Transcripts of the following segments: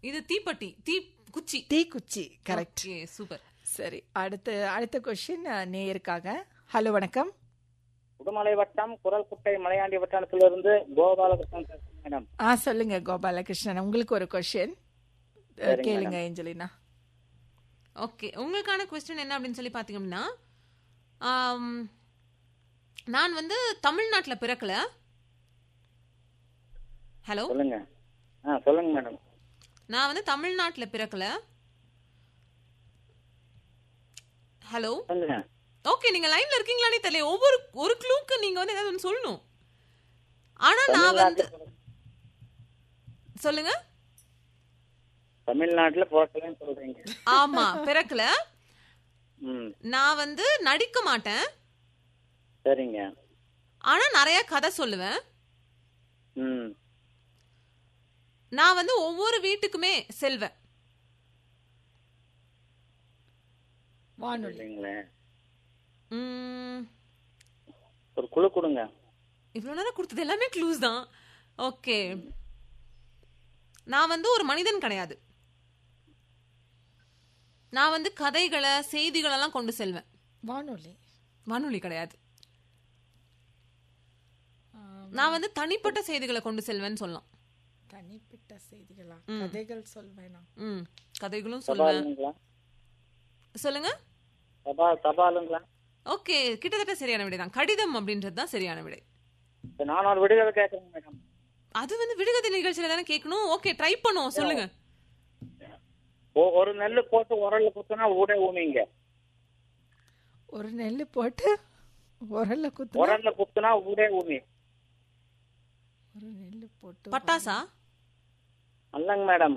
இது தீப்பெட்டி தீ குச்சி தீக்குச்சி கரெக்ட் ஓகே சூப்பர் சரி அடுத்து அடுத்த கொஸ்டின் நேயருக்காக ஹலோ வணக்கம் உடுமலை வட்டம் குரல் குட்டை மலையாண்டி வட்டாரத்திலிருந்து கோபாலகிருஷ்ணன் பேசுறேன் மேடம் ஆ சொல்லுங்க கோபாலகிருஷ்ணன் உங்களுக்கு ஒரு கொஸ்டின் சரிங்க, கேளுங்க ஏஞ்சலினா ஓகே உங்களுக்கான கொஸ்டின் என்ன அப்படின்னு சொல்லி பார்த்தீங்க அப்படின்னா ஆம், நான் வந்து தமிழ்நாட்டில் பிறக்கல ஹலோ சொல்லுங்க ஆ சொல்லுங்க மேடம் நான் வந்து தமிழ்நாட்டில் பிறக்கல ஹலோ சொல்லுங்க ஓகே நீங்க லைன்ல இருக்கீங்களானே தெரியல ஒவ்வொரு ஒரு க்ளூக்கு நீங்க வந்து ஏதாவது ஒன்று சொல்லணும் ஆனா நான் வந்து சொல்லுங்க தமிழ்நாட்டுல பிறக்கலன்னு சொல்றீங்க ஆமா பிறக்கல ம் நான் வந்து நடிக்க மாட்டேன் சரிங்க ஆனா நிறைய கதை சொல்லுவேன் ம் நான் வந்து ஒவ்வொரு வீட்டுக்குமே செல்வேன் வானொலி இல்லைங்களே உம், ஒரு குழு கொடுங்க இவ்வளவு நேரம் கொடுத்தது எல்லாமே க்ளூஸ் தான் ஓகே நான் வந்து ஒரு மனிதன் கிடையாது நான் வந்து கதைகளை செய்திகளெல்லாம் கொண்டு செல்வேன் வானொலி வானொலி கிடையாது நான் வந்து தனிப்பட்ட செய்திகளை கொண்டு செல்வேன்னு சொல்லலாம் தனிப்பட்ட செய்திகளா கதைகள் சொல்வேனா ம் கதைகளும் சொல்லுவேன் தபாலுங்களா சொல்லுங்க தபா தபாலுங்களா ஓகே கிட்டத்தட்ட சரியான விடை தான் கடிதம் அப்படின்றது தான் சரியான விடை இப்ப நான் ஒரு விடுதலை கேட்கறேங்க மேடம் அது வந்து விடுகதை நிகழ்ச்சியில தானே கேட்கணும் ஓகே ட்ரை பண்ணுவோம் சொல்லுங்க ஒ- ஒரு நெல்லு போட்டு உரல்ல குத்துனா ஊடே ஊமிங்க ஒரு நெல் போட்டு உரல்ல குத்து உரல்ல குத்துனா ஊடே ஊமி ஒரு நெல் போட்டு பட்டாசா அல்லங்க மேடம்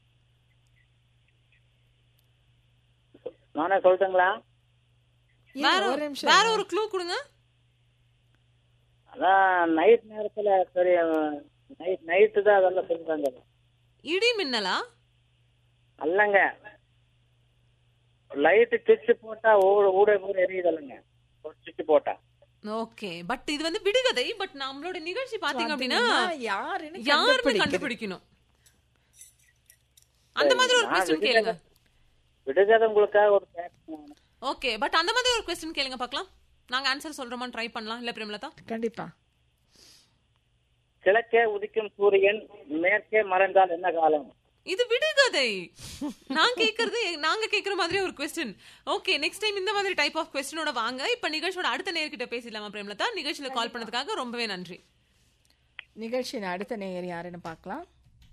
நானே சொல்லட்டுங்களா ஏன், வேற ஒரு நிமிஷம் வேற ஒரு க்ளூ கொடுங்க அதான் நைட் நேரத்துல சரி நைட் நைட்டு தான் அதெல்லாம் சொல்றாங்க இடி மின்னலா அல்லங்க லைட்டு சுவிட்ச் போட்டா ஊட ஊட ஊட எரியுதல்லங்க ஒரு சுவிட்ச் போட்டா ஓகே பட் இது வந்து விடுகதை பட் நம்மளோட நிகழ்ச்சி பாத்தீங்க அப்படின்னா யாருன்னு யாருன்னு கண்டுபிடிக்கிறது. கண்டுபிடிக்கணும் அந்த மாதிரி ஒரு நான் கொஸ்டின் கேளுங்க விடுதலை உங்களுக்காக ஒரு கேட்கணும் ஓகே பட் அந்த மாதிரி ஒரு கொஸ்டின் கேளுங்க பார்க்கலாம் நாங்க ஆன்சர் சொல்றோமா ட்ரை பண்ணலாம் இல்ல பிரேமலதா கண்டிப்பா கிழக்கே உதிக்கும் சூரியன் மேற்கே மறைந்தால் என்ன காலம் இது விடுகதை நான் கேக்குறது நாங்க கேக்குற மாதிரி ஒரு கொஸ்டின் ஓகே நெக்ஸ்ட் டைம் இந்த மாதிரி டைப் ஆஃப் கொஸ்டினோட வாங்க இப்ப நிகழ்ச்சியோட அடுத்த நேர்கிட்ட பேசிடலாமா பிரேமலதா நிகழ்ச்சியில கால் பண்ணதுக்காக ரொம்பவே நன்றி நிகழ்ச்சியின் அடுத்த நேயர் யாருன்னு பார்க்கலாம்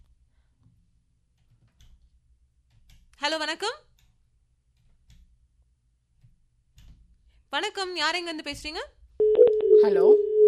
ஹலோ வணக்கம் வணக்கம் யார் எங்க இருந்து பேசுறீங்க ஹலோ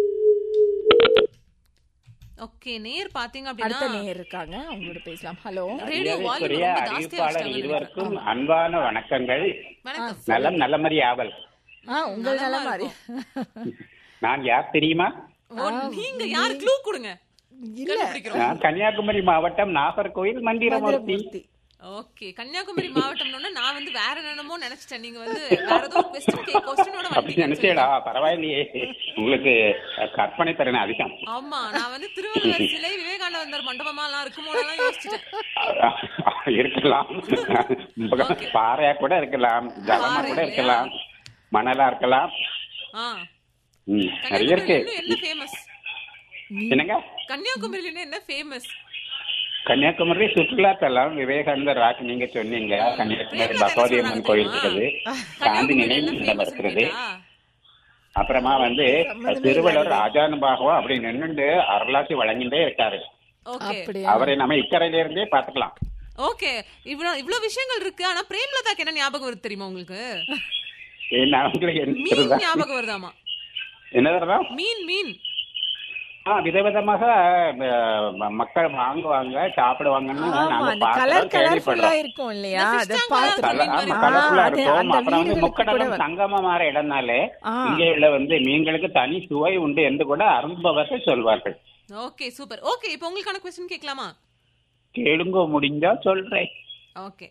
ஓகே நேர் பாத்தீங்க அடுத்த அப்படின்னா நேயர் இருக்காங்க அவங்களோட பேசலாம் ஹலோ ரேடியோ வால்யூம் மரியாதைக்குரிய ரொம்ப ஜாஸ்தியா அறிவிப்பாளர் வச்சிட்டாங்க இருவருக்கும் அன்பான வணக்கங்கள் வணக்கம் நலம் நல்லமறி ஆவல் ஆ உங்கள் நல நலமா மாதிரி நான் யார் தெரியுமா ஓ நீங்க யார் க்ளூ கொடுங்க இல்ல கண்டுபிடிக்கிறோம் நான் கன்னியாகுமரி மாவட்டம் நாகர்கோயில் மந்திரமூர்த்தி மதுரமூர்த்தி ஓகே கன்னியாகுமரி மாவட்டம்னு நான் வந்து வேற என்னமோ நினைச்சிட்டேன் நீங்க வந்து வேற ஏதோ கொஸ்டின் கே கொஸ்டினோட அப்படி நினைச்சேடா பரவாயில்லையே உங்களுக்கு கற்பனை திறன் அதிகம் ஆமா நான் வந்து திருவள்ளுவர் சிலை விவேகானந்தர் மண்டபமா எல்லாம் இருக்குமோலாம் யோசிச்சிட்டேன் இருக்கலாம் பாறையா கூட இருக்கலாம் ஜலமா பாறை கூட இல்லையா? இருக்கலாம் மணலா இருக்கலாம் ஆ ம், நிறைய இருக்கு கன்னியாகுமரியில என்ன ஃபேமஸ் என்னங்க கன்னியாகுமரியில என்ன ஃபேமஸ் கன்னியாகுமரி சுற்றுலா தலம் விவேகானந்தர் ராக் நீங்க சொன்னீங்க கன்னியாகுமரி பகவதி அம்மன் கோயில் இருக்குது காந்தி நினைவு மண்டபம் இருக்கிறது அப்புறமா வந்து திருவள்ளுவர் ராஜானுபாகம் அப்படி நின்னுண்டு அருளாசி வழங்கிட்டே இருக்காரு ஓகே அப்படியா அவரை நம்ம இக்கரையில இருந்தே பாத்துக்கலாம் ஓகே இவ்வளவு இவ்வளவு விஷயங்கள் இருக்கு ஆனா பிரேம்லதாக்கு என்ன ஞாபகம் வருது தெரியுமா உங்களுக்கு என்ன அவங்களுக்கு என்ன மீன் தெரியுதா? ஞாபகம் வருதாமா என்னதுடா மீன் மீன் ஆ விதவிதமாக அஹ், மக்கள் வாங்குவாங்க சாப்பிடுவாங்கன்னு ஆமா நாங்க அந்த கலர் பார்க்கிறோம் கலர்ஃபுல்லா கேள்விப்படுறோம் இருக்கும் இல்லையா இந்த அத fish பார்த்து tank கல- மீன் ஆமா, மாதிரி கலர்ஃபுல்லா ஆ, அது இருக்கும் அந்த அப்புறம் வந்து வீடுகளுக்கு கூட முக்கடலும் வரும். சங்கமமான இடம்னாலே ஆ. இங்கே உள்ள வந்து மீன்களுக்கு தனி சுவை உண்டு என்று கூட அனுபவத்தை சொல்வார்கள் ஓகே சூப்பர் ஓகே இப்போ உங்களுக்கான கொஸ்டின் கேட்கலாமா கேளுங்க முடிஞ்சா சொல்றேன் ஓகே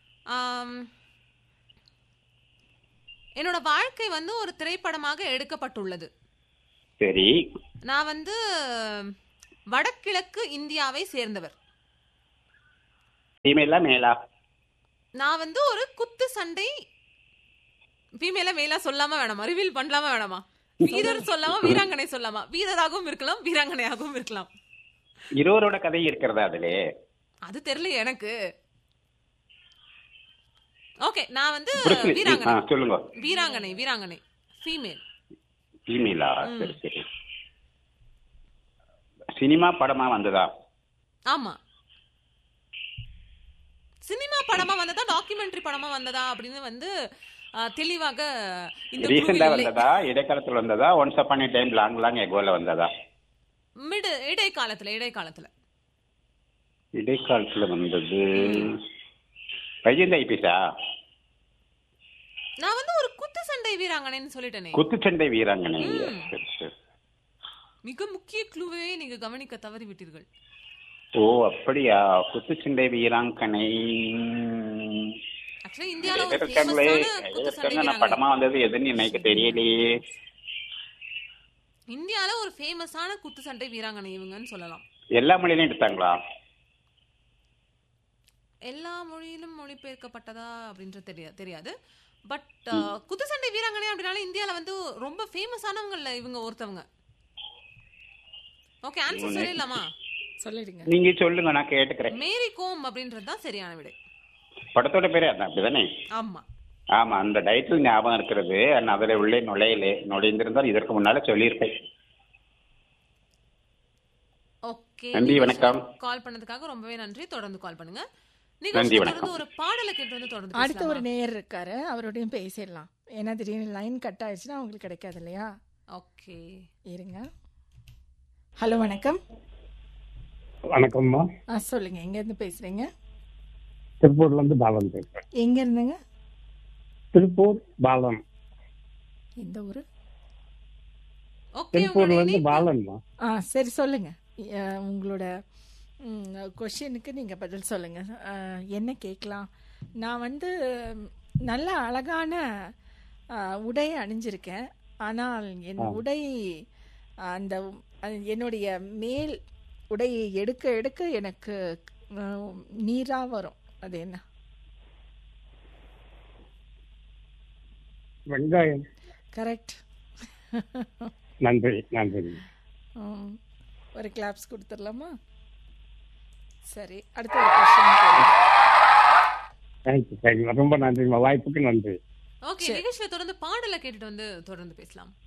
என்னோட வாழ்க்கை வந்து ஒரு திரைப்படமாக எடுக்கப்பட்டுள்ளது சரி நான் வந்து வடகிழக்கு இந்தியாவை சேர்ந்தவர் ஃபீமேலா மேலா நான் வந்து ஒரு குத்து சண்டை ஃபீமேலா மேலா சொல்லாம வேணாமா ரிவீல் பண்ணலாமா வேணாமா வீரர் சொல்லாமா வீராங்கனை சொல்லாமா வீரராகவும் இருக்கலாம் வீராங்கனையாகவும் இருக்கலாம் இருவரோட கதை இருக்கிறதா அதுலே அது தெரியல எனக்கு ஓகே நான் வந்து புருஷன் ஆ வீராங்கனை சொல்லுங்க வீராங்கனை வீராங்கனை ஃபீமேல் ஃபீமேலா சரி சரி சினிமா படமா வந்ததா ஆமா சினிமா படமா வந்ததா டாக்குமெண்ட்ரி படமா வந்ததா அப்படின்னு வந்து ஆ, தெளிவாக இந்த ரீசெண்டா குழுவில் இல்லை. வந்ததா இடைக்காலத்துல வந்ததா once upon time long long ago வந்ததா மிடு இடைக்காலத்துல இடைக்காலத்துல இடைக்காலத்துல வந்தது வைஜெயந்த் ஐபிஎஸா நான் வந்து ஒரு குத்து சண்டை வீராங்கனைன்னு சொல்லிட்டேனே குத்துச்சண்டை வீராங்கனை சரி, சரி. மிக முக்கிய க்ளூவே நீங்க கவனிக்க தவறி விட்டீர்கள் ஓ அப்படியா குத்துச்சண்டை வீராங்கனை ஆக்சுவலா இந்தியால ஒரு இருக்காங்களே ஃபேமஸான குத்து சண்டை இருக்காங்க, நான் வீராங்கனை படமா வந்தது எதுன்னு எனக்கு தெரியலையே இந்தியால ஒரு ஃபேமஸான குத்து சண்டை வீராங்கனை இவங்கன்னு சொல்லலாம் எல்லா மொழியிலும் எடுத்தாங்களா எல்லா மொழியிலும் மொழிபெயர்க்கப்பட்டதா அப்படின்றது தெரியாது தெரியாது பட் குத்துச்சண்டை வீராங்கனை அப்படின்னாலே இந்தியால வந்து ரொம்ப ஃபேமஸானவங்கல்ல இவங்க ஒருத்தவங்க ஓகே ஆன்சர் சொல்லிடலாமா சொல்லிடுங்க நீங்க சொல்லுங்க நான் கேட்டுக்கிறேன் மேரி கோம் அப்படின்றது தான் சரியான விடை படத்தோட பேரே அதான் அப்படிதானே ஆமா ஆமா அந்த டைட்டில் ஞாபகம் இருக்கிறது நான் அதுல உள்ளே நுழையலே நுழைந்திருந்தால் இதற்கு முன்னால சொல்லியிருப்பேன் ஓகே நன்றி, வணக்கம். கால் பண்ணதுக்காக ரொம்பவே நன்றி தொடர்ந்து கால் பண்ணுங்க நன்றி, நிகழ்ச்சி வணக்கம். தொடர்ந்து ஒரு பாடலை கேட்டு வந்து தொடர்ந்து அடுத்த ஒரு பேசலாமா? நேயர் இருக்காரு அவரோடையும் பேசிடலாம் ஏன்னா திடீர்னு லைன் கட் ஆயிடுச்சுன்னா அவங்களுக்கு கிடைக்காது இல்லையா ஓகே இருங்க ஹலோ வணக்கம் வணக்கம்மா ஆ சொல்லுங்க எங்க இருந்து பேசுறீங்க திருப்பூர்ல இருந்து பாலன் பேசுறேன் எங்க இருந்துங்க திருப்பூர் பாலன் இந்த ஊரு ஓகே திருப்பூர்ல உங்களுடைய இருந்து இணைப்பு- ஆ பாலன்மா சரி சொல்லுங்க அஹ், உங்களோட கொஷினுக்கு நீங்க பதில் சொல்லுங்க அஹ், என்ன கேட்கலாம் நான் வந்து ம், நல்ல அழகான அஹ், உடை அணிஞ்சிருக்கேன் ஆனால் என் ஆ. உடை அந்த அது என்னுடைய மேல் உடையை எடுக்க எடுக்க எனக்கு அஹ், நீரா வரும் அது என்ன வெங்காயம் கரெக்ட் நன்றி நன்றி ஒரு கிளாப்ஸ் கொடுத்துடலாமா சரி அடுத்த ஒரு கொஸ்டின் தேங்க்யூ தேங்க்யூ ரொம்ப நன்றிம்மா வாய்ப்புக்கு நன்றி ஓகே நிகழ்ச்சியில தொடர்ந்து பாடலை கேட்டுட்டு வந்து தொடர்ந்து பேசலாம்